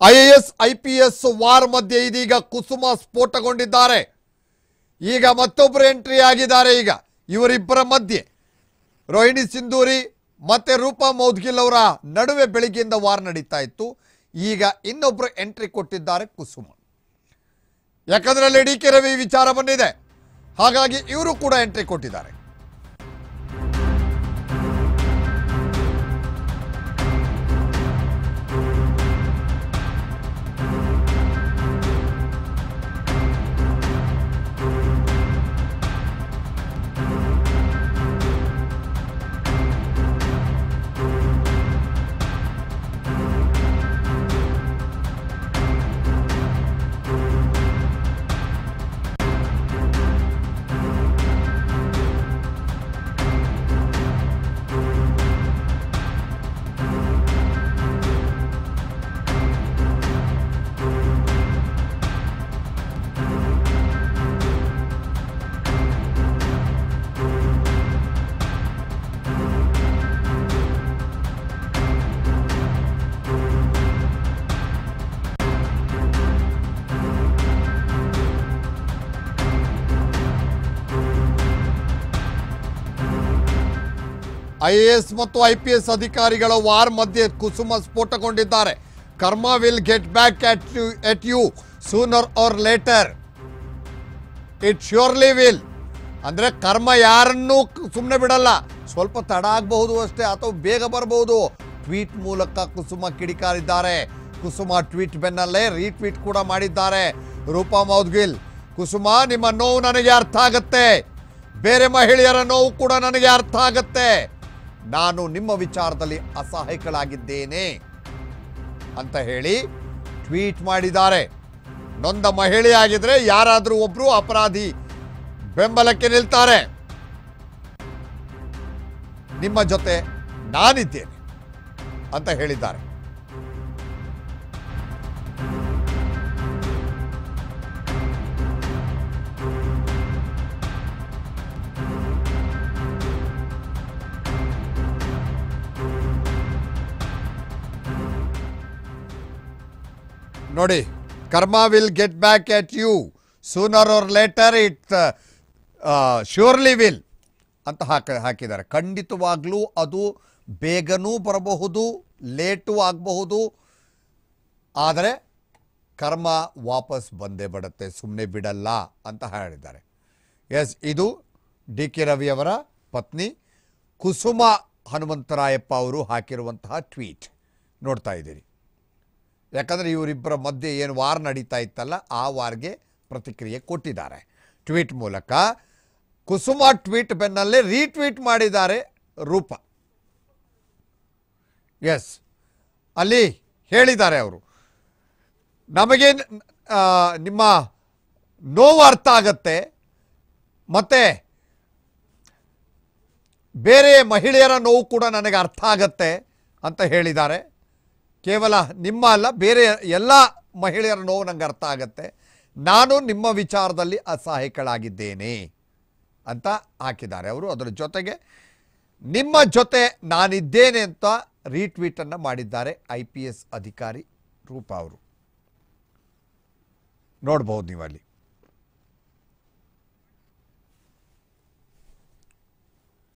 IAS IPS war ಮಧ್ಯೆ ಇದೀಗ ಕುಸುಮ ಸ್ಫೋಟಗೊಂಡಿದ್ದಾರೆ ಈಗ ಮತ್ತೊಬ್ಬರು ಎಂಟ್ರಿ ಆಗಿದ್ದಾರೆ ಈಗ ಇವರಿಬ್ಬರ ಮಧ್ಯೆ ರೋಹಿಣಿ ಸಿಂಧೂರಿ ಮತ್ತೆ ರೂಪಾ ಮೌದ್ಗಿಲ್ ಅವರ ನಡುವೆ ಬೆಳಿಗ್ಗೆಯಿಂದ ವಾರ್ ನಡೀತಾ ಇತ್ತು ಈಗ ಇನ್ನೊಬ್ರು ಎಂಟ್ರಿ ಕೊಟ್ಟಿದ್ದಾರೆ ಕುಸುಮ ಯಾಕಂದ್ರೆ ಅಲ್ಲಿ ಡಿ ಕೆ ರವಿ ವಿಚಾರ ಬಂದಿದೆ ಹಾಗಾಗಿ ಇವರು ಕೂಡ ಎಂಟ್ರಿ ಕೊಟ್ಟಿದ್ದಾರೆ ಐಎಎಸ್ ಮತ್ತು ಐಪಿಎಸ್ ಅಧಿಕಾರಿಗಳ ವಾರ್ ಮಧ್ಯೆ ಕುಸುಮ ಸ್ಫೋಟಗೊಂಡಿದ್ದಾರೆ karma will get back at you at you sooner or later it surely will ಅಂದ್ರೆ ಕರ್ಮ ಯಾರನ್ನೂ ಸುಮ್ಮನೆ ಬಿಡಲ್ಲ ಸ್ವಲ್ಪ ತಡ ಆಗಬಹುದು ಅಷ್ಟೇ ಅಥವಾ ಬೇಗ ಬರಬಹುದು ಟ್ವೀಟ್ ಮೂಲಕ ಕುಸುಮ ಕಿಡಿಕಾರಿದ್ದಾರೆ ಕುಸುಮ ಟ್ವೀಟ್ ಬೆನ್ನಲ್ಲೇ ರೀಟ್ವೀಟ್ ಕೂಡ ಮಾಡಿದ್ದಾರೆ ರೂಪಾ ಮೌದ್ಗಿಲ್ ಕುಸುಮ ನಿಮ್ಮ ನೋವು ನನಗೆ ಅರ್ಥ ಆಗತ್ತೆ ಬೇರೆ ಮಹಿಳೆಯರ ನೋವು ಕೂಡ ನನಗೆ ಅರ್ಥ ಆಗತ್ತೆ ನಾನು ನಿಮ್ಮ ವಿಚಾರದಲ್ಲಿ ಅಸಹಾಯಕಳಾಗಿದ್ದೇನೆ ಅಂತ ಹೇಳಿ ಟ್ವೀಟ್ ಮಾಡಿದ್ದಾರೆ ನೊಂದ ಮಹಿಳೆಯಾಗಿದ್ರೆ ಯಾರಾದರೂ ಒಬ್ರು ಅಪರಾಧಿ ಬೆಂಬಲಕ್ಕೆ ನಿಲ್ತಾರೆ ನಿಮ್ಮ ಜೊತೆ ನಾನಿದ್ದೇನೆ ಅಂತ ಹೇಳಿದ್ದಾರೆ ನೋಡಿ karma will get back at you sooner or later it surely will ಅಂತ ಹಾಕ ಹಾಕಿದ್ದಾರೆ ಖಂಡಿತವಾಗ್ಲೂ ಅದು ಬೇಗನೂ ಬರಬಹುದು ಲೇಟು ಆಗಬಹುದು ಆದರೆ ಕರ್ಮ ವಾಪಸ್ ಬಂದೇ ಬಿಡುತ್ತೆ ಸುಮ್ಮನೆ ಬಿಡಲ್ಲ ಅಂತ ಹೇಳಿದ್ದಾರೆ ಎಸ್ ಇದು ಡಿ ಕೆ ರವಿಯವರ ಪತ್ನಿ ಕುಸುಮ ಹನುಮಂತರಾಯಪ್ಪ ಅವರು ಹಾಕಿರುವಂತಹ ಟ್ವೀಟ್ ನೋಡ್ತಾ ಇದ್ದೀರಿ ಯಾಕಂದರೆ ಇವರಿಬ್ಬರ ಮಧ್ಯೆ ಏನು ವಾರ್ ನಡೀತಾ ಇತ್ತಲ್ಲ ಆ ವಾರ್ಗೆ ಪ್ರತಿಕ್ರಿಯೆ ಕೊಟ್ಟಿದ್ದಾರೆ ಟ್ವೀಟ್ ಮೂಲಕ ಕುಸುಮ ಟ್ವೀಟ್ ಬೆನ್ನಲ್ಲೇ ರೀಟ್ವೀಟ್ ಮಾಡಿದ್ದಾರೆ ರೂಪ ಎಸ್ ಅಲ್ಲಿ ಹೇಳಿದ್ದಾರೆ ಅವರು ನಮಗೆ ಆ, ನಿಮ್ಮ ನೋವು ಅರ್ಥ ಆಗತ್ತೆ ಮತ್ತೆ ಬೇರೆ ಮಹಿಳೆಯರ ನೋವು ಕೂಡ ನನಗೆ ಅರ್ಥ ಆಗತ್ತೆ ಅಂತ ಹೇಳಿದ್ದಾರೆ ಕೇವಲ ನಿಮ್ಮ ಅಲ್ಲ ಬೇರೆ ಎಲ್ಲ ಮಹಿಳೆಯರ ನೋವು ನನಗೆ ಅರ್ಥ ಆಗತ್ತೆ ನಾನು ನಿಮ್ಮ ವಿಚಾರದಲ್ಲಿ ಅಸಹಾಯಕಳಾಗಿದ್ದೇನೆ ಅಂತ ಹಾಕಿದ್ದಾರೆ ಅವರು ಅದರ ಜೊತೆಗೆ ನಿಮ್ಮ ಜೊತೆ ನಾನಿದ್ದೇನೆ ಅಂತ ರೀಟ್ವೀಟನ್ನು ಮಾಡಿದ್ದಾರೆ ಐ ಪಿ ಎಸ್ ಅಧಿಕಾರಿ ರೂಪಾ ಅವರು ನೋಡ್ಬೋದು ನೀವು ಅಲ್ಲಿ